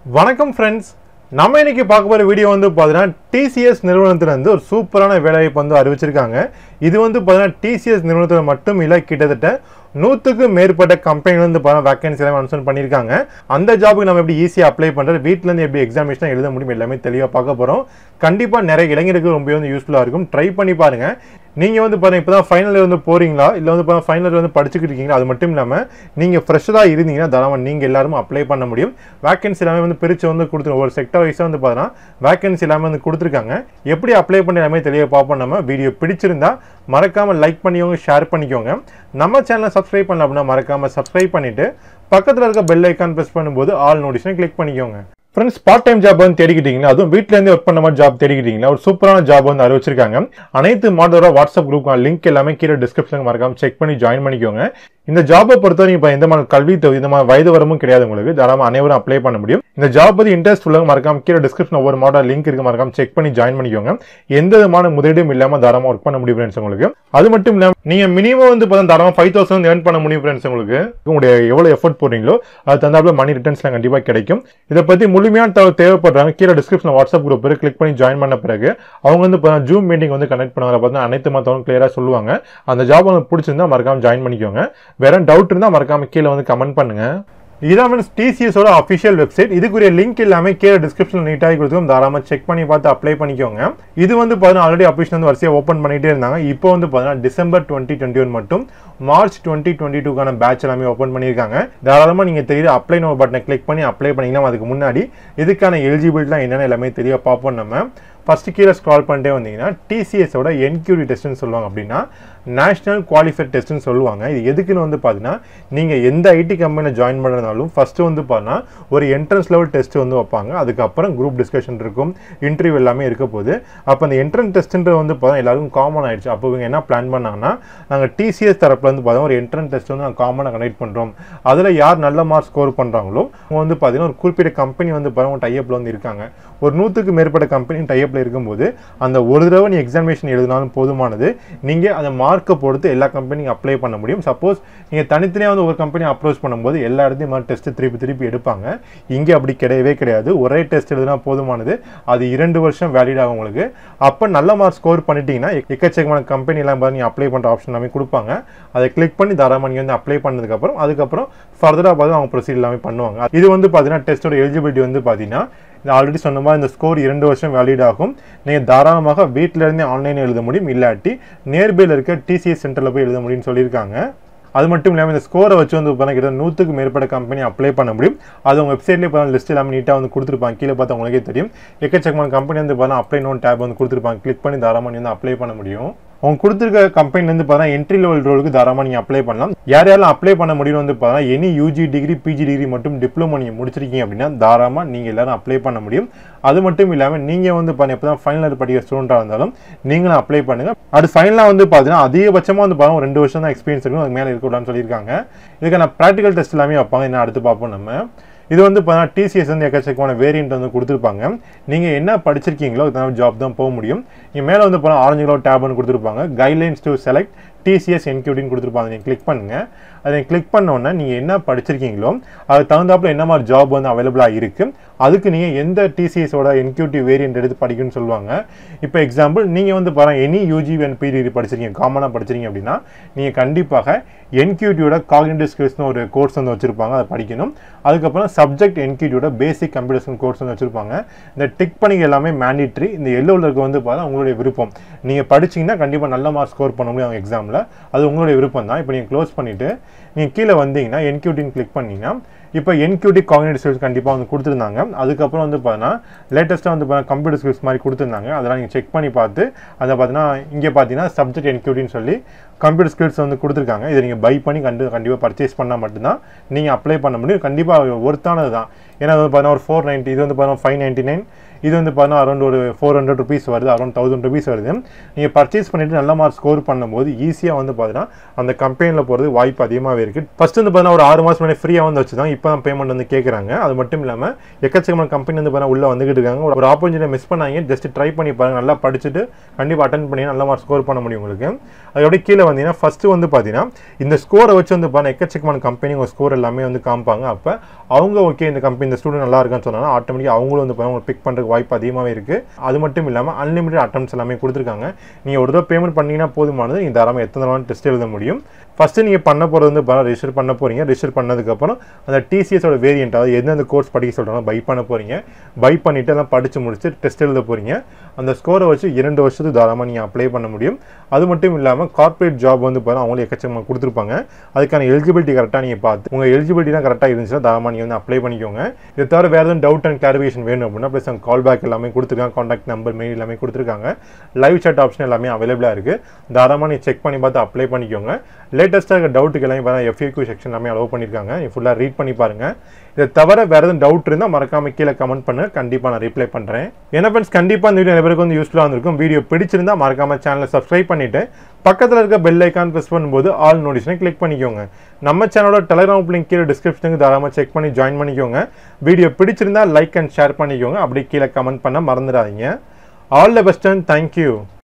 வணக்கம் ஃப்ரெண்ட்ஸ் நம்ம இன்னைக்கு பார்க்க போகிற வீடியோ வந்து பார்த்தீங்கன்னா டிசிஎஸ் நிறுவனத்திலிருந்து ஒரு சூப்பரான வேலைவாய்ப்பு வந்து அறிவிச்சிருக்காங்க இது வந்து பார்த்தீங்கன்னா டிசிஎஸ் நிறுவனத்தில் மட்டும் இல்லை கிட்டத்தட்ட நூற்றுக்கு மேற்பட்ட கம்பெனி வந்து பார்த்தா வேகன்சி எல்லாம் அனுசன் பண்ணியிருக்காங்க அந்த ஜாபுக்கு நம்ம எப்படி ஈஸியாக அப்ளை பண்ணுறது வீட்டிலேருந்து எப்படி எக்ஸாமினேஷன் எழுத முடியும் எல்லாமே தெளிவாக பார்க்க போகிறோம் கண்டிப்பாக நிறைய இளைஞருக்கு ரொம்ப வந்து யூஸ்ஃபுல்லாக இருக்கும் ட்ரை பண்ணி பாருங்கள் நீங்கள் வந்து பாருங்க இப்போ தான் ஃபைனல் வந்து போகிறீங்களா இல்லை வந்து பார்த்தா ஃபைனல் வந்து படிச்சுக்கிட்டு இருக்கீங்களா அது மட்டும் இல்லாமல் நீங்கள் ஃப்ரெஷ்ஷாக இருந்தீங்கன்னா தாராளமாக நீங்கள் எல்லாரும் அப்ளை பண்ண முடியும் வேகன்சி எல்லாமே வந்து பிரித்து வந்து கொடுத்துருவோம் ஒரு செக்டர் வைஸாக வந்து பார்த்தீங்கன்னா வேகன்சி எல்லாமே வந்து கொடுத்துருக்காங்க எப்படி அப்ளை பண்ணி எல்லாமே தெளிவாக பார்ப்போம் நம்ம வீடியோ பிடிச்சிருந்தா மறக்காமல் லைக் பண்ணிக்கோங்க ஷேர் பண்ணிக்கோங்க நம்ம சேனலை சப்ஸ்கிரைப் பண்ணல அப்படின்னா மறக்காமல் சப்ஸ்கிரைப் பண்ணிவிட்டு பக்கத்தில் இருக்க பெல் ஐக்கான் ப்ரெஸ் பண்ணும்போது ஆல் நோட்டிஷனை கிளிக் பண்ணிக்கோங்க ஃப்ரெண்ட்ஸ் பார்ட் டைம் ஜாப் வந்து தேடிக்கிட்டீங்களா அதுவும் வீட்ல இருந்து ஒர்க் பண்ண மாதிரி ஜாப் தேடிக்கிட்டீங்களா ஒரு சூப்பரான ஜாப் வந்து அறிவிச்சிருக்காங்க அனைத்து மாடலோட வாட்ஸ்அப் குரூப் லிங்க் எல்லாமே கீழே டிஸ்கிரிப்ஷன் மறக்காம செக் பண்ணி ஜாயின் பண்ணிக்கோங்க இந்த ஜாபை பொறுத்தவரைக்கும் இப்போ எந்த மாதிரி கல்வி தகுதி, இந்த மாதிரி வயது வரமும் கிடையாது உங்களுக்கு தாராளமாக அனைவரும் அப்ளை பண்ண முடியும் இந்த ஜாப் பற்றி இன்ட்ரெஸ்ட் உள்ளவங்க மறக்காம கீழே டிஸ்கிரிப்ஷன் ஒவ்வொரு மாடல் லிங்க் இருக்கு மறக்காம செக் பண்ணி ஜாயின் பண்ணிக்கோங்க எந்த விதமான முதலீடும் இல்லாமல் தாராளமாக ஒர்க் பண்ண முடியும் ஃப்ரெண்ட்ஸ் உங்களுக்கு அது மட்டும் இல்லாமல் நீங்க மினிமம் வந்து பார்த்தா தாராளமாக ஃபைவ் தௌசண்ட் ஏர்ன் பண்ண முடியும் ஃப்ரெண்ட்ஸ் உங்களுக்கு உங்களுடைய எவ்வளோ எஃபர்ட் போடுறீங்களோ அது தந்தாப்புல மணி ரிட்டர்ன்ஸ்லாம் கண்டிப்பாக கிடைக்கும் இதை பற்றி முழுமையான தகவல் தேவைப்படுறாங்க கீழே டிஸ்கிரிப்ஷன் வாட்ஸ்அப் குரூப் இருக்கு கிளிக் பண்ணி ஜாயின் பண்ண பிறகு அவங்க வந்து இப்போ ஜூம் மீட்டிங் வந்து கனெக்ட் பண்ணுவாங்க பார்த்தா அனைத்து மற்றவங்க கிளியராக சொல்லுவாங்க அந்த ஜாப் உங்களுக்கு பிடிச்சிருந்தா மறக்காம ஜாயின் பண்ணிக்கோங்க வேற டவுட் இருந்தால் மறக்காம கீழே வந்து கமெண்ட் பண்ணுங்க இதான் மீன்ஸ் டிசிஎஸோட அஃபிஷியல் வெப்சைட் இதுக்குரிய லிங்க் எல்லாமே கீழே டிஸ்கிரிப்ஷனில் நீட்டாக கொடுத்துருக்கோம் தாராளமாக செக் பண்ணி பார்த்து அப்ளை பண்ணிக்கோங்க இது வந்து பார்த்தீங்கன்னா ஆல்ரெடி அப்ளிகேஷன் வந்து வரிசையாக ஓப்பன் பண்ணிட்டே இருந்தாங்க இப்போ வந்து பார்த்தீங்கன்னா டிசம்பர் டுவெண்ட்டி டுவெண்ட்டி ஒன் மட்டும் மார்ச் டுவெண்ட்டி டுவெண்ட்டி டூக்கான பேட்ச் எல்லாமே ஓப்பன் பண்ணியிருக்காங்க தாராளமாக நீங்கள் தெரியுது அப்ளை நோ பட்டனை கிளிக் பண்ணி அப்ளை பண்ணிங்கன்னா அதுக்கு முன்னாடி இதுக்கான எலிஜிபிலிட்டிலாம் என்னென்ன எல்லாமே தெளிவாக பார்ப்போம் நம்ம ஃபர்ஸ்ட் கீழே ஸ்க்ரால் பண்ணிட்டே வந்தீங்கன்னா டிசிஎஸோட என்கியூடி டெஸ்ட்னு சொல்லுவாங்க அப்படின்னா நேஷனல் குவாலிஃபைட் டெஸ்ட்னு சொல்லுவாங்க இது எதுக்குன்னு வந்து பார்த்தீங்கன்னா நீங்கள் எந்த ஐடி கம்பெனியில் ஜாயின் பண்ணுறதுனாலும் ஃபஸ்ட்டு வந்து பார்த்தீங்கன்னா ஒரு என்ட்ரன்ஸ் லெவல் டெஸ்ட் வந்து வைப்பாங்க அதுக்கப்புறம் குரூப் டிஸ்கஷன் இருக்கும் இன்டர்வியூ எல்லாமே இருக்க போகுது அப்போ அந்த என்ட்ரன்ஸ் டெஸ்ட்ன்றது வந்து பார்த்தா எல்லாருக்கும் காமன் ஆயிடுச்சு அப்போ இவங்க என்ன பிளான் பண்ணாங்கன்னா நாங்கள் டிசிஎஸ் தரப்புல வந்து பார்த்தா ஒரு என்ட்ரன்ஸ் டெஸ்ட் வந்து நாங்கள் காமனாக கனெக்ட் பண்ணுறோம் அதில் யார் நல்ல மார்க் ஸ்கோர் பண்ணுறாங்களோ அவங்க வந்து பார்த்தீங்கன்னா ஒரு குறிப்பிட்ட கம்பெனி வந்து பாருங்க டைப்பில் வந்து இருக்காங்க ஒரு நூற்றுக்கு மேற்பட்ட கம்பெனி டைப்பில் இருக்கும்போது அந்த ஒரு தடவை நீ எக்ஸாமினேஷன் எழுதினாலும் போதுமானது நீங்கள் அந்த மார்க்கை பொறுத்து எல்லா கம்பெனியும் அப்ளை பண்ண முடியும் சப்போஸ் நீங்கள் தனித்தனியாக வந்து ஒரு கம்பெனி அப்ரோச் பண்ணும்போது எல்லா இடத்தையும் மாதிரி டெஸ்ட்டு திருப்பி திருப்பி எடுப்பாங்க இங்கே அப்படி கிடையவே கிடையாது ஒரே டெஸ்ட் எழுதினா போதுமானது அது இரண்டு வருஷம் வேலிட் ஆகும் உங்களுக்கு அப்போ நல்ல மார்க் ஸ்கோர் பண்ணிட்டீங்கன்னா எக்கச்சக்கமான கம்பெனி எல்லாம் பாரு நீங்கள் அப்ளை பண்ணுற ஆப்ஷன் எல்லாமே கொடுப்பாங்க அதை கிளிக் பண்ணி தாராளமாக நீங்கள் வந்து அப்ளை பண்ணதுக்கப்புறம் அதுக்கப்புறம் ஃபர்தராக பார்த்து அவங்க ப்ரொசீட் எல்லாமே பண்ணுவாங்க இது வந்து பார்த்தீங்கன்னா டெஸ்ட்டோட எலிஜிபிலிட்டி வந்து பார்த்தீங்கன்னா இது ஆல்ரெடி சொன்ன மாதிரி இந்த ஸ்கோர் இரண்டு வருஷம் வேலிட் ஆகும் நீங்கள் தாராளமாக வீட்டில இருந்தே ஆன்லைன் எழுத முடியும் இல்லாட்டி நியர்பையில் இருக்க டிசிஎஸ் சென்டரில் போய் எழுத முடியும்னு சொல்லியிருக்காங்க அது மட்டும் இல்லாமல் இந்த ஸ்கோரை வச்சு வந்து பார்த்தா கிட்ட நூற்றுக்கு மேற்பட்ட கம்பெனி அப்ளை பண்ண முடியும் அது உங்கள் வெப்சைட்லேயே பார்த்தா லிஸ்ட் எல்லாமே நீட்டாக வந்து கொடுத்துருப்பாங்க கீழே பார்த்தா உங்களுக்கே தெரியும் எக்கச்சக்கமான கம்பெனி வந்து பார்த்தா அப்ளை நோன் டேப் வந்து கொடுத்துருப்பாங்க கிளிக் பண்ணி தாராளமாக நீ வந்து அப்ளை பண்ண முடியும் அவங்க கொடுத்துருக்க கம்பெனிலேருந்து பார்த்தா என்ட்ரி லெவல் ரோலுக்கு தாராளமாக நீங்கள் அப்ளை பண்ணலாம் யார் யாரெல்லாம் அப்ளை பண்ண முடியும் வந்து பார்த்தா any UG degree PG degree மட்டும் டிப்ளமோ நீங்கள் முடிச்சிருக்கீங்க அப்படின்னா தாராளமாக நீங்கள் எல்லாரும் அப்ளை பண்ண முடியும் அது மட்டும் இல்லாமல் நீங்கள் வந்து பண்ண எப்போ தான் ஃபைனல் இயர் படிக்கிற ஸ்டூடெண்ட்டாக இருந்தாலும் நீங்களும் அப்ளை பண்ணுங்கள் அது ஃபைனலாக வந்து பார்த்தீங்கன்னா அதிகபட்சமாக வந்து பார்த்தா ஒரு ரெண்டு வருஷம் தான் எக்ஸ்பீரியன்ஸ் இருக்கும் அதுக்கு மேலே இருக்கக்கூடாதுன்னு சொல்லியிருக்காங்க இதுக்கான ப்ராக்டிகல் டெஸ்ட் எல்லாமே வைப்பாங்க என்ன அடுத்து பார்ப்போம் நம்ம இது வந்து பார்த்தீங்கன்னா டிசிஎஸ் வந்து எக்கச்சக்கமான வேரியன்ட் வந்து கொடுத்துருப்பாங்க நீங்கள் என்ன படிச்சிருக்கீங்களோ அதுக்கு ஜாப் தான் போக முடியும் நீங்கள் மேலே வந்து போனால் ஆரஞ்சு கலர் டேப்னு கொடுத்துருப்பாங்க கைட்லைன்ஸ் டு செலக்ட் டிசிஎஸ் என்கியூடின்னு கொடுத்துருப்பாங்க நீங்கள் கிளிக் பண்ணுங்கள் அதை கிளிக் பண்ணோன்னே நீங்கள் என்ன படிச்சிருக்கீங்களோ அதுக்கு தகுந்தாப்புல என்ன மாதிரி ஜாப் வந்து அவைலபிளாக இருக்குது அதுக்கு நீங்கள் எந்த டிசிஎஸோட என்கியூட்டி வேரியன்ட் எடுத்து படிக்கணும்னு சொல்லுவாங்க இப்போ எக்ஸாம்பிள் நீங்கள் வந்து பாருங்கள் எனி யூஜி அண்ட் பிடிகிரி படிச்சிருக்கீங்க காமனாக படிச்சிருக்கீங்க அப்படின்னா நீங்கள் கண்டிப்பாக என்கியூட்டியோட காக்னிட்டிவ் ஸ்கில்ஸ்னு ஒரு கோர்ஸ் வந்து வச்சுருப்பாங்க அதை படிக்கணும் அதுக்கப்புறம் சப்ஜெக்ட் என்கியூட்டியோட பேசிக் கம்ப்யூட்டர்ஸ் கோர்ஸ் வந்து வச்சுருப்பாங்க இந்த டிக் பண்ணிங்க எல்லாமே மேண்டிட்ரி இந்த எல்லோவில் இருக்க வந்து பார்த்தா உங்களுடைய விருப்பம் நீங்கள் படிச்சீங்கன்னா கண்டிப்பாக நல்ல மார்க் ஸ்கோர் பண்ண முடியும் அவங்க எக்ஸாமில் அது உங்களுடைய விருப்பம் தான் இப்போ நீங்கள் க்ளோஸ் பண்ணிவிட்டு நீங்கள் கீழே வந்தீங்கன்னா என்கியூட்டின்னு கிளிக் பண்ணிங்கன்னா இப்போ என்கியூடி காக்னேட்டிவ் ஸ்கில்ஸ் கண்டிப்பாக வந்து கொடுத்துருந்தாங்க அதுக்கப்புறம் வந்து பார்த்தீங்கன்னா லேட்டஸ்ட்டாக வந்து பார்த்தீங்கன்னா கம்ப்யூட்டர் ஸ்கில்ஸ் மாதிரி கொடுத்துருந்தாங்க அதெல்லாம் நீங்கள் செக் பண்ணி பார்த்து அதை பார்த்தீங்கன்னா இங்கே பார்த்தீங்கன்னா சப்ஜெக்ட் என்கியூடின்னு சொல்லி கம்ப்யூட்டர் ஸ்கில்ஸ் வந்து கொடுத்துருக்காங்க இதை நீங்கள் பை பண்ணி கண்டு கண்டிப்பாக பர்ச்சேஸ் பண்ணால் மட்டும்தான் நீங்கள் அப்ளை பண்ண முடியும் கண்டிப்பாக ஒர்த்தானது தான் ஏன்னா வந்து பார்த்தீங்கன்னா ஒரு ஃபோர் நைன்ட்டி இது வந்து பார்த்தீங்கன்னா ஃபைவ் நைன்ட்டி நைன் இது வந்து பார்த்தீங்கன்னா அரௌண்ட் ஒரு ஃபோர் ஹண்ட்ரட் ருபீஸ் வருது அரௌண்ட் தௌசண்ட் ருபீஸ் வருது நீங்கள் பர்ச்சேஸ் பண்ணிவிட்டு நல்ல மார்க் ஸ்கோர் பண்ணும்போது ஈஸியாக வந்து பார்த்தீங்கன்னா அந்த கம்பெனியில் போகிறது வாய்ப்பு அதிகமாகவே இருக்குது ஃபஸ்ட் வந்து பார்த்தீங்கன்னா ஒரு ஆறு மாதம் முன்னாடி ஃப்ரீயாக வந்து வச்சு தான் இப்போ தான் பேமெண்ட் வந்து கேட்குறாங்க அது மட்டும் இல்லாமல் எக்கச்சக்கமான கம்பெனி வந்து பார்த்தீங்கன்னா உள்ளே வந்துகிட்டு இருக்காங்க ஒரு ஆப்பர்ச்சுனிட்டி மிஸ் பண்ணாங்க ஜஸ்ட் ட்ரை பண்ணி பாருங்க நல்லா படிச்சுட்டு கண்டிப்பாக அட்டன் பண்ணி நல்ல மார்க் ஸ்கோர் பண்ண முடியும் உங்களுக்கு அது அப்படியே கீழே வந்தீங்கன்னா ஃபஸ்ட்டு வந்து பார்த்தீங்கன்னா இந்த ஸ்கோரை வச்சு வந்து பார்த்தா எக்கச்சக்கமான கம்பெனி உங்கள் ஸ்கோர் எல்லாமே வந்து காமிப்பாங்க அப்போ அவங்க ஓகே இந்த கம்பெனி இந்த ஸ்டூடெண்ட் நல்லா இருக்கான்னு சொன்னாங்கன்னா ஆட்டோமேட்டிக் அவங்களும் வந்து பார்த்தா பிக் பண்ணுறதுக்கு வாய்ப்பு அதிகமாகவே இருக்குது அது மட்டும் இல்லாமல் அன்லிமிட்டட் அட்டம்ஸ் எல்லாமே கொடுத்துருக்காங்க நீங்கள் ஒரு தடவை பேமெண்ட் பண்ணீங்கன்னா போதுமானது நீங்கள் தாராளமாக எத்தனை தடவை டெஸ்ட் எழுத முடியும் ஃபஸ்ட்டு நீங்கள் பண்ண போகிறது வந்து பார்த்தா ரிஜிஸ்டர் பண்ண போகிறீங்க ரிஜிஸ்டர் பண்ணதுக்கப்புறம் அந்த டிசிஎஸோட வேரியன்ட் அதாவது எந்தெந்த கோர்ஸ் படிக்க சொல்கிறாங்க பை பண்ண போகிறீங்க பை பண்ணிவிட்டு எல்லாம் படித்து முடிச்சு டெஸ்ட் எழுத போகிறீங்க அந்த ஸ்கோரை வச்சு இரண்டு வருஷத்துக்கு தாராளமாக நீங்கள் அப்ளை பண்ண முடியும் அது மட்டும் இல்லாமல் கார்ப்பரேட் ஜாப் வந்து பார்த்தா அவங்களே எக்கச்சக்கமாக கொடுத்துருப்பாங்க அதுக்கான எலிஜிபிலிட்டி கரெக்டாக நீங்கள் பார்த்து உங்கள் எலிஜிபிலிட்டிலாம் கரெக்டாக இருந்துச்சுன்னா தாராளமாக நீங்கள் வந்து அப்ளை பண்ணிக்கோங்க இதை தவிர வேறு எதுவும் டவுட் அண்ட் கிளாரிஃபிகேஷன் வேணும் அப்படின்னா ப்ளஸ் அவங்க கால் பேக் எல்லாமே கொடுத்துருக்காங்க காண்டாக்ட் நம்பர் மெயில் எல்லாமே கொடுத்துருக்காங்க லைவ் chat ஆப்ஷன் எல்லாமே அவைலபிளாக இருக்குது தாராளமாக நீங்கள் செக் பண்ணி பார்த்து அப்ளை பண்ணிக்கோங்க லேட்டஸ்ட்டாக இருக்க டவுட்டுக்கு எல்லாமே பார்த்தா எஃப்யூக்யூ செக்ஷன் எல்லாமே அலோவ் பண்ணியிருக்காங்க நீ ஃபுல்லாக ரீட் பண்ணி பாருங்கள் இதை தவிர வேறு எதுவும் டவுட் இருந்தால் மறக்காம கீழே கமெண்ட் பண்ணு கண்டிப்பாக நான் ரிப்ளை பண்ணுறேன் என்ன ஃப்ரெண்ட்ஸ் கண்டிப்பாக இந்த வீடியோ நிறைய பேருக்கு வந்து யூஸ்ஃபுல்லாக இருந்திருக்கும் வீடியோ பிடிச்சிருந்தா மறக்காம சேனலை சப்ஸ்கிரைப் பண்ணிவிட்டு பக்கத்தில் இருக்க பெல் ஐக்கான் ப்ரெஸ் பண்ணும்போது ஆல் நோட்டிஃபிகேஷனை கிளிக் பண்ணிக்கோங்க நம்ம சேனலோட டெலிகிராம் லிங்க் கீழே டிஸ்கிரிப்ஷனுக்கு தாராளமாக செக் பண்ணி ஜாயின் பண்ணிக்கோங்க வீடியோ பிடிச்சிருந்தா லைக் அண்ட் ஷேர் பண்ணிக்கோங்க அப்படி கீழே கமெண்ட் பண்ண மறந்துடாதீங்க all the best and thank you